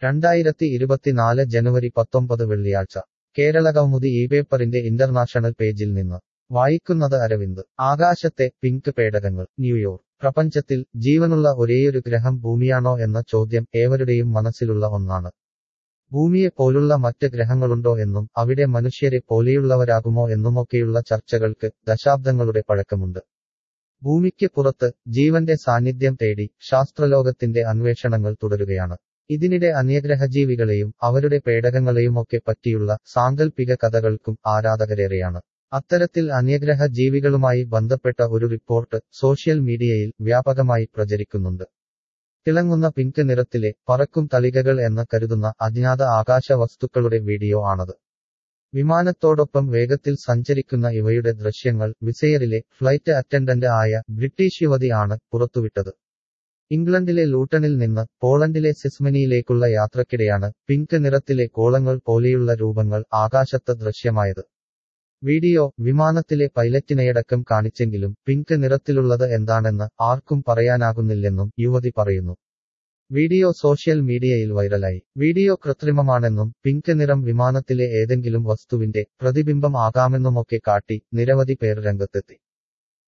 രണ്ടായിരത്തി ഇരുപത്തിനാല് ജനുവരി പത്തൊമ്പത് വെള്ളിയാഴ്ച കേരള കൗമുദി ഈ പേപ്പറിന്റെ ഇന്റർനാഷണൽ പേജിൽ നിന്ന് വായിക്കുന്നത് അരവിന്ദ് ആകാശത്തെ പിങ്ക് പേടകങ്ങൾ ന്യൂയോർക്ക് പ്രപഞ്ചത്തിൽ ജീവനുള്ള ഒരേയൊരു ഗ്രഹം ഭൂമിയാണോ എന്ന ചോദ്യം ഏവരുടെയും മനസ്സിലുള്ള ഒന്നാണ് ഭൂമിയെ പോലുള്ള മറ്റ് ഗ്രഹങ്ങളുണ്ടോ എന്നും അവിടെ മനുഷ്യരെ പോലെയുള്ളവരാകുമോ എന്നുമൊക്കെയുള്ള ചർച്ചകൾക്ക് ദശാബ്ദങ്ങളുടെ പഴക്കമുണ്ട് ഭൂമിക്ക് പുറത്ത് ജീവന്റെ സാന്നിധ്യം തേടി ശാസ്ത്രലോകത്തിന്റെ അന്വേഷണങ്ങൾ തുടരുകയാണ് ഇതിനിടെ അന്യഗ്രഹജീവികളെയും അവരുടെ പേടകങ്ങളെയുമൊക്കെ പറ്റിയുള്ള സാങ്കല്പിക കഥകൾക്കും ആരാധകരേറെയാണ് അത്തരത്തിൽ അന്യഗ്രഹ ജീവികളുമായി ബന്ധപ്പെട്ട ഒരു റിപ്പോർട്ട് സോഷ്യൽ മീഡിയയിൽ വ്യാപകമായി പ്രചരിക്കുന്നുണ്ട് തിളങ്ങുന്ന പിങ്ക് നിറത്തിലെ പറക്കും തളികകൾ എന്ന് കരുതുന്ന അജ്ഞാത ആകാശ വസ്തുക്കളുടെ വീഡിയോ ആണത് വിമാനത്തോടൊപ്പം വേഗത്തിൽ സഞ്ചരിക്കുന്ന ഇവയുടെ ദൃശ്യങ്ങൾ വിസയറിലെ ഫ്ലൈറ്റ് അറ്റൻഡന്റ് ആയ ബ്രിട്ടീഷ് യുവതി ആണ് പുറത്തുവിട്ടത് ഇംഗ്ലണ്ടിലെ ലൂട്ടണിൽ നിന്ന് പോളണ്ടിലെ സിസ്മനിയിലേക്കുള്ള യാത്രക്കിടെയാണ് പിങ്ക് നിറത്തിലെ കോളങ്ങൾ പോലെയുള്ള രൂപങ്ങൾ ആകാശത്ത് ദൃശ്യമായത് വീഡിയോ വിമാനത്തിലെ പൈലറ്റിനെയടക്കം കാണിച്ചെങ്കിലും പിങ്ക് നിറത്തിലുള്ളത് എന്താണെന്ന് ആർക്കും പറയാനാകുന്നില്ലെന്നും യുവതി പറയുന്നു വീഡിയോ സോഷ്യൽ മീഡിയയിൽ വൈറലായി വീഡിയോ കൃത്രിമമാണെന്നും പിങ്ക് നിറം വിമാനത്തിലെ ഏതെങ്കിലും വസ്തുവിന്റെ പ്രതിബിംബം ആകാമെന്നുമൊക്കെ കാട്ടി നിരവധി പേർ രംഗത്തെത്തി